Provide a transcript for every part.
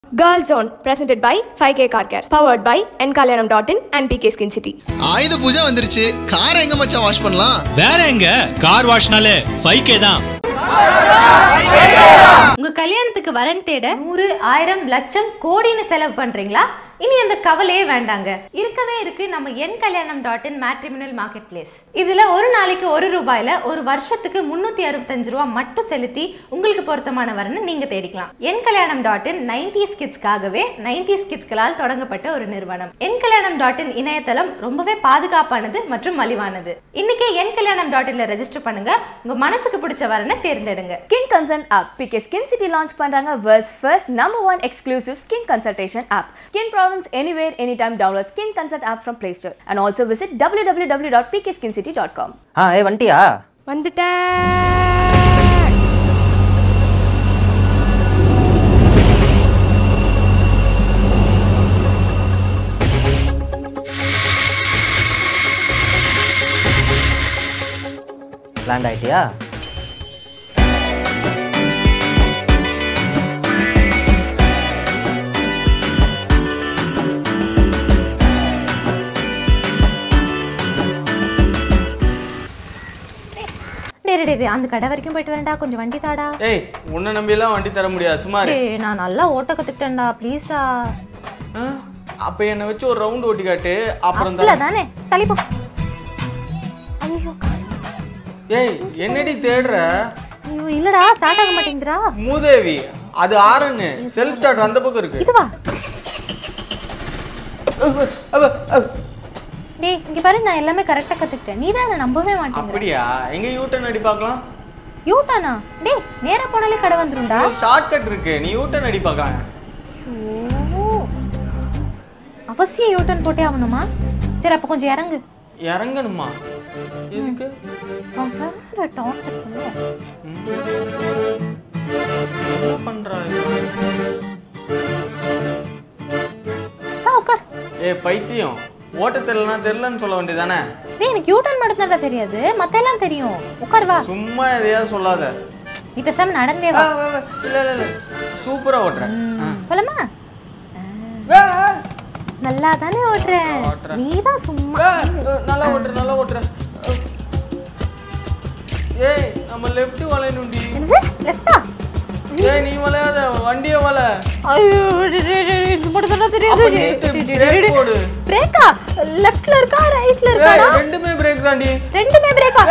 Girl Zone, presented by 5K Car Care, powered by nkalyanam.in and PK Skin City. ஆயுத பூஜை வந்துருச்சு காரை எங்க மச்சான் வாஷ் பண்ணலாம் வேற எங்க கார் வாஷ்னாலே ஃபைவ் கே தான் உங்க கல்யாணத்துக்கு வரன் தேட நூறு ஆயிரம் லட்சம் கோடின்னு செலவு பண்றீங்களா இனி அந்த கவலையே வேண்டாங்க இருக்கவே இருக்கு நம்ம En Kalyanam dot in matrimonial market place இதுல ஒரு நாளைக்கு ஒரு ரூபாயில ஒரு வருஷத்துக்கு முன்னூத்தி அறுபத்தஞ்சு ரூபா மட்டும் செலுத்தி உங்களுக்கு பொருத்தமான வரனை நீங்க தேடிக்கலாம் En Kalyanam dot in nineties கிட்ஸ்க்காகவே நைன்டிஸ் கிட்ஸ்களால் தொடங்கப்பட்ட ஒரு நிறுவனம் என் கல்யாணம் டாட் இன் இணையதளம் ரொம்பவே பாதுகாப்பானது மற்றும் மலிவானது இன்னைக்கே என் கல்யாணம் டாட் இன்ல ரெஜிஸ்டர் பண்ணுங்க உங்க மனசுக்கு பிடிச்ச வரனை தேர்ந்தெடுங்க Skin Consult app PK Skin City launch பண்றாங்க world's first number one exclusive skin consultation app. Skin problems anywhere, anytime. Download Skin Consult app from Play Store and also visit www.pkskincity.com. ஆ ஏ வந்துட்டியா வந்துட்டேன் land ஆயிட்டியா டேய் டேய், டேய் அந்த கடை வரைக்கும் போயிட்டு வரேன்டா கொஞ்சம் வண்டி தாடா ஏய் உன்னை நம்பியெல்லாம் வண்டி தர முடியாது சுமார் டேய் நான் நல்லா ஓட்ட கத்துக்கிட்டேன்டா ப்ளீஸ்டா அப்ப என்னை வச்சு ஒரு ரவுண்ட் ஓட்டி காட்டு அப்புறம் அப்பல தான் தானே தள்ளி போ ஐயோ ஏய் என்னடி தேடுற ஐயோ இல்லடா ஸ்டார்ட் ஆக மாட்டேங்குதுடா மூதேவி அது ஆரன்னு செல்ஃப் ஸ்டார்ட் அந்த பக்கம் இருக்கு இதுவா அவ, அவ, அவ. டேய் இங்க பாரு நான் எல்லாமே கரெக்டா கத்துக்கிட்டேன் நீ தான் என்ன நம்பவே மாட்டேங்கிற அப்படியா எங்க யூட்டன் அடி பார்க்கலாம் யூட்டானா டேய் நேரா போனாலே கடை வந்துரும்டா ஷார்ட் கட் இருக்கு நீ யூட்டன் அடி பார்க்கலாம் ஐயோ. அவசியம் யூட்டன் போட்டே ஆகணுமா சரி அப்ப கொஞ்சம் இறங்கு இறங்கணுமா எதுக்கு அவன் வேற டார்ச்சர் பண்ணுவான் என்ன பண்றா இவ? ஆ உட்கார் ஏய் பைத்தியம் ஓட்ட தெரியலனா தெரியலன்னு சொல்ல வேண்டியதானே டேய் எனக்கு யூட்டன் மட்டும் தான்டா தெரியாது மத்த எல்லாம் தெரியும் உட்கார் வா சும்மா எதையாவது சொல்லாத நீ பேசாம நடந்தே ஆ, வா வா, வா. இல்ல இல்ல இல்ல சூப்பரா ஓட்டுறேன் ஆ. போலாமா ஆ, ஆ. நல்லா தானே ஓட்டுறேன் ஓட்டுறேன். நீ தான் சும்மா ஆ, ஆ, நல்லா ஓட்டுற நல்லா ஓட்டுற ஏய் நம்ம லெஃப்ட் வளையணும்டி என்னது லெஃப்டா ஏய் நீ வளையாத வண்டிய வள ஐயோ டேய், டேய், டேய், இது மட்டும் தானே தெரியாது அப்ப நிறுத்து, brake போடு. பிரேக்கா லெஃப்ட்ல இருக்கா ரைட்ல ஏய் இருக்கா ரெண்டுமே பிரேக் தாண்டி ரெண்டுமே பிரேக்கா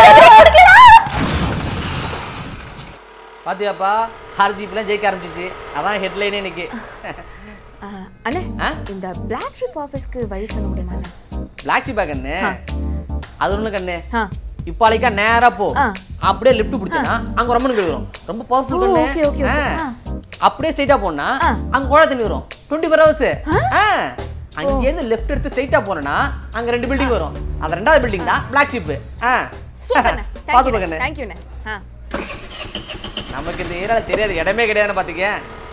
பாத்தியாப்பா ஆர்ஜிபிலாம் ஜெயிக்க ஆரம்பிச்சிச்சு அதான் ஹெட்லைனே இன்னைக்கு அண்ணே ஆ? இந்த பிளாக் ஷிப் ஆஃபீஸ்க்கு வழி சொல்ல முடியுமா அண்ணே? பிளாக் ஷிப்பா கண்ணு அது ஒண்ணு கண்ணு ஆ இப்பாலைக்கா நேரா போ ஆ. அப்படியே லெஃப்ட் பிடிச்சனா அங்க ரொம்ப வரும் ரொம்ப பவர்ஃபுல் ஓ, கண்ணு okay, okay, okay. ஆ. ஆ. அப்படியே ஸ்ட்ரைட்டா போனா ஆ. அங்க கோழ தண்ணி வரும் டுவெண்ட்டி ஃபோர் ஹவர்ஸ் அங்க இருந்து லெஃப்ட் எடுத்து ஸ்ட்ரைட்டா போனா அங்க ரெண்டு பில்டிங் வரும் அந்த ரெண்டாவது பில்டிங் தான் பிளாக் ஷிப் சூப்பர்ண்ணே Thank பாத்து you, கண்ணு Thank you, அண்ணே. ஆ நமக்கு இந்த ஏரியால தெரியாது இடமே கிடையாதுன்னு பாத்துக்க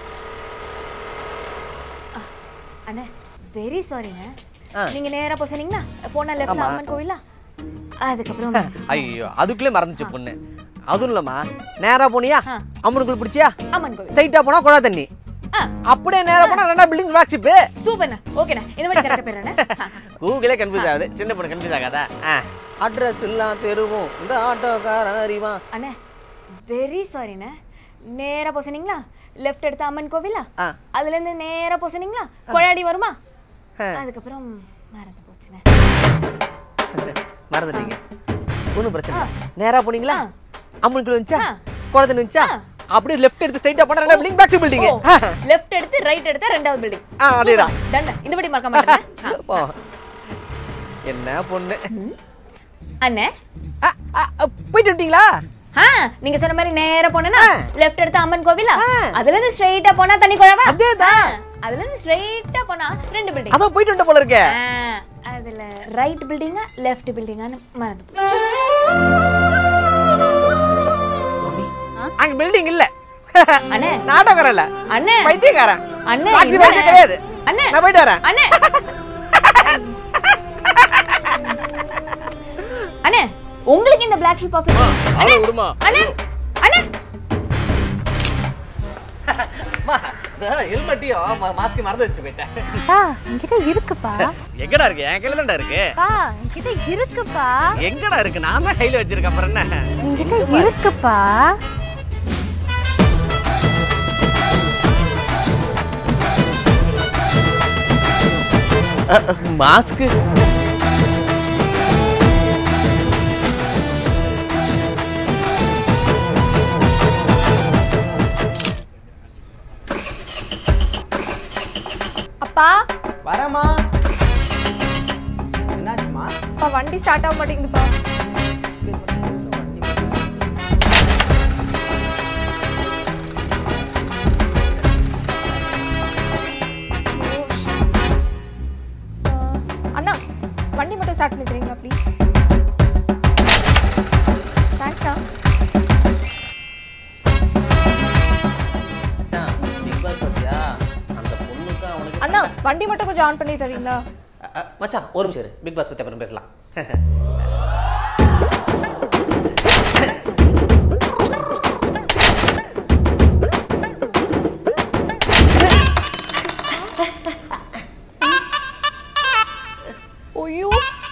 அண்ணே வெரி சாரிண்ணே ஆ. நீங்க நேரா போ சொன்னீங்கன்னா போனா லெஃப்ட் ஆமா. அம்மன் கோவிலா அதுக்கப்புறம் ஐயோ அதுக்குள்ளே மறந்துச்சு பொண்ணு அதுவும் இல்லம்மா நேரா போனியா ஆ. அம்மனுக்குள் பிடிச்சியா அம்மன் கோவில் ஸ்ட்ரைட்டா போனா குழா தண்ணி ஆ அப்படியே நேரா போனா ரெண்டா பில்டிங் பிளாக் ஷிப் சூப்பர்ண்ணே ஓகேண்ணே இந்த மாதிரி கரெக்டாக போயிடுறேண்ணே ஆ. கூகுளே கன்ஃபியூஸ் ஆகுது சின்ன பொண்ணு கன்ஃபியூஸ் ஆகாதா அட்ரஸ் எல்லாம் தெருவும் இந்த ஆட்டோக்காரன் அறிவா அண்ணே வெரி சாரிண்ணே நேரா போ சொன்னீங்களா லெஃப்ட் எடுத்து அம்மன் கோவிலா ஆ. அதுல இருந்து நேரா போ சொன்னீங்களா கொழாடி வருமா ஆ. அதுக்கப்புறம் மறந்து போச்சுண்ணே மறந்துட்டீங்க ஒன்றும் பிரச்சனை இல்லை. நேரா போனீங்களா ஆ. அம்மனுக்குள்ள வந்துச்சா ஆ. குழா தண்ணி வந்துச்சா அப்படியே லெஃப்ட் எடுத்து ஸ்ட்ரைட்டா போனா ரெண்டா building Black Sheep building left எடுத்து ரைட் எடுத்தா ரெண்டாவது பில்டிங் ஆ அதேதான் டன் இந்த படி மறக்க மாட்டேன் போ. என்ன பொண்ணு அண்ணே ஆ, ஆ, ஆ, போயிட்டு வந்துட்டீங்களா ஆ நீங்க சொன்ன மாதிரி நேரா போனா ஆ. லெஃப்ட் எடுத்து அம்மன் கோவிலா ஆ. அதுல இருந்து ஸ்ட்ரைட்டா போனா தண்ணி குழவா அதேதான். ஆ, அதுல இருந்து ஸ்ட்ரைட்டா போனா ரெண்டு பில்டிங் அதான் போயிட்டு வந்துட்ட போல இருக்கே அதுல ரைட் பில்டிங்கா லெஃப்ட் பில்டிங்கான்னு மறந்து போச்சு. அங்க பில்டிங் இல்ல அண்ணே நாடகம் இல்ல அண்ணே பைத்தியக்காரன் அண்ணே டாக்ஸி இல்லண்ணே. பஸ்ஸே கிடையாது அண்ணே நான் போயிட்டு வரேன் அண்ணே அண்ணே உங்களுக்கு இந்த பிளாக் ஷிப் ஆஃபீஸ் அண்ணே விடுமா அண்ணே அண்ணே அம்மா ஹெல்மெட்டையும் மாஸ்க் மறந்து வச்சுட்டு போயிட்டேன் அப்பா என்கிட்ட இருக்குப்பா எங்கடா இருக்கு என் கையில தான்டா இருக்கு அப்பா என்கிட்ட இருக்குப்பா எங்கடா இருக்கு நான் தான் கையில வச்சிருக்கேன் அப்புறம் என்ன என்கிட்ட இருக்குப்பா மாஸ்க் அப்பா வரேம்மா என்னாச்சுமா அப்பா வண்டி ஸ்டார்ட் ஆக மாட்டேங்குதுப்பா அண்ணா வண்டி மட்டும் ஸ்டார்ட் பண்ணி தரீங்களா ப்ளீஸ் தேங்க்ஸ்ண்ணா பிக் பாஸ் பத்தியா அந்த பொண்ணுக்கு அவனுக்கு அண்ணா வண்டி மட்டும் கொஞ்சம் ஆன் பண்ணி தரீங்களா அ, அ, மச்சான் ஒரு நிமிஷம் இரு. பிக் பாஸ் பத்தி அப்புறம் பேசலாம் ஐயோ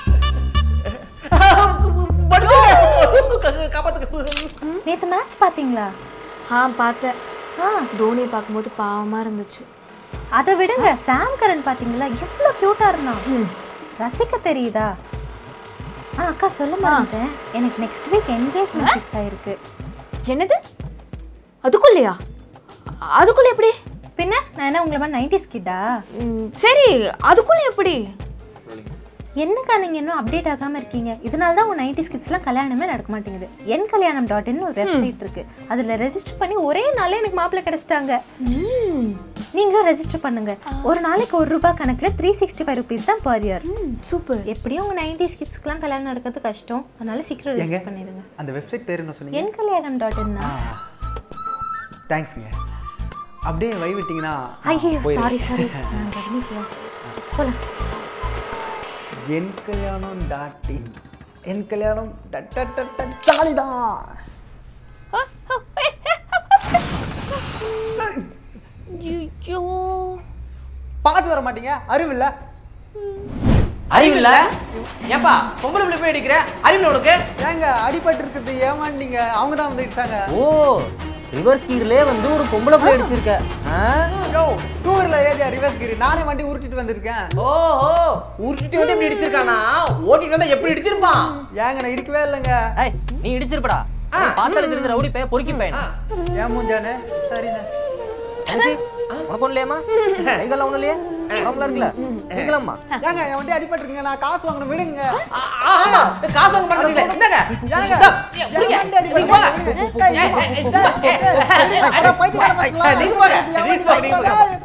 நேத்து மேட்ச் பாத்தீங்களா ஆ பார்த்தேன் ஆ தோனியை பார்க்கும்போது பாவமாக இருந்துச்சு அதை விடுங்க சாம் கரன் பாத்தீங்களா எவ்வளவு கியூட்டா இருந்தான் ரசிக்க தெரியுதா ஆ அக்கா சொல்ல மாட்டேன் எனக்கு நெக்ஸ்ட் வீக் என்கேஜ்மெண்ட் ஃபிக்ஸ் ஆயிருக்கு என்னது அதுக்குள்ளேயா அதுக்குள்ள எப்படி பின்ன நான் என்ன உங்களை மாதிரி நைன்டிஸ் கிட்டா ம், சரி அதுக்குள்ள எப்படி என்னக்கா நீங்க இன்னும் அப்டேட் ஆகாம இருக்கீங்க இதனால தான் உங்க நைன்டிஸ் கிட்ஸ்லாம் கல்யாணமே நடக்க மாட்டேங்குது என் கல்யாணம் டாட் இன் ஒரு வெப்சைட் இருக்கு அதுல ரெஜிஸ்டர் பண்ணி ஒரே நாளே எனக்கு மாப்பிள்ளை கிடைச்சிட்டாங்க நீங்களும் ரெஜிஸ்டர் பண்ணுங்க ஒரு நாளைக்கு ஒரு ரூபாய் கணக்குல த்ரீ சிக்ஸ்டி ஃபைவ் ருபீஸ் தான் பர் இயர் சூப்பர் எப்படியும் உங்க நைன்டிஸ் கிட்ஸ்க்குலாம் கல்யாணம் நடக்கிறது கஷ்டம் அதனால சீக்கிரம் எங்க ரெஜிஸ்டர் பண்ணிடுங்க அந்த வெப்சைட் பேர் என்ன சொன்னீங்க என் கல்யாணம் டாட் இன்னா தேங்க்ஸ்ங்க அப்படியே வை விட்டீங்கன்னா ஐயோ போயிடுவேன். சாரி சாரி நான் கவனிக்கல போலாம் என் கல்யாணம் டாட் இன் என் கல்யாணம் ஜாலிதான் ஐயோ பார்த்து வர மாட்டீங்க அறிவில்ல அறிவில்ல ஏப்பா பொம்பளை பிள்ளை போய் அடிக்கிற அறிவில்ல உனக்கு ஏங்க அடிபட்டு இருக்குது ஏமாண்டீங்க அவங்க தான் வந்து இட்டாங்க ஓ ரிவர்ஸ் கீர்லே வந்து ஒரு பொம்பளை பிள்ளை அடிச்சிருக்க ஆ? யோ டூர்ல ஏரியா ரிவர்ஸ் கிரி நானே வண்டி உருட்டிட்டு வந்திருக்கேன் ஓஹோ உருட்டிட்டு வந்து எப்படி இடிச்சிருக்கானா ஓட்டிட்டு வந்தா எப்படி இடிச்சிருப்பான் ஏங்க நான் இடிக்கவே இல்லைங்க ஏய் நீ இடிச்சிருப்படா பார்த்தாலே தெரிஞ்ச ரவுடி பையன் பொறுக்கி பையன் ஏன் மூஞ்சானே சரிண்ணே தங்கச்சி, உனக்கு ஒண்ணு இல்லையாம்மா கைகள்லாம் ஒண்ணும் இல்லையா உடம்புல இருக்குல்ல நீங்களாம்மா ஏங்க என் வண்டி அடிபட்டுருக்குங்க நான் காசு வாங்கணும் விடுங்க ஆ, ஆ, ஆமா. காசு வாங்க மாட்டேங்கல இந்தாங்க ஏங்க, இந்தா, ஏய், என் புடிங்க. வண்டி நீங்க போங்க. அடிபட்டுருக்கு. ஏய், ஏய், ஏய், இந்தா, ஏய், அட, பைத்தியக்கார பசங்களா. நீங்க போங்க. நீங்க போங்க, நீங்க போங்க.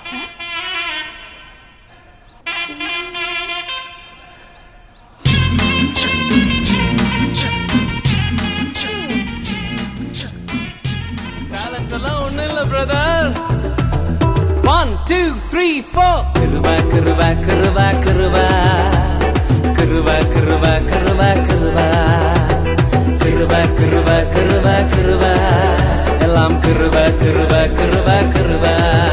ஒண்ணு இல்ல brother one two three four கிருவா கிருவா கிருவா கிருவா கிருவா கிருவா கிருவா கிருவா கிருவா கிருவா கிருவா கிருவா எல்லாம் கிருவா கிருவா கிருவா கிருவா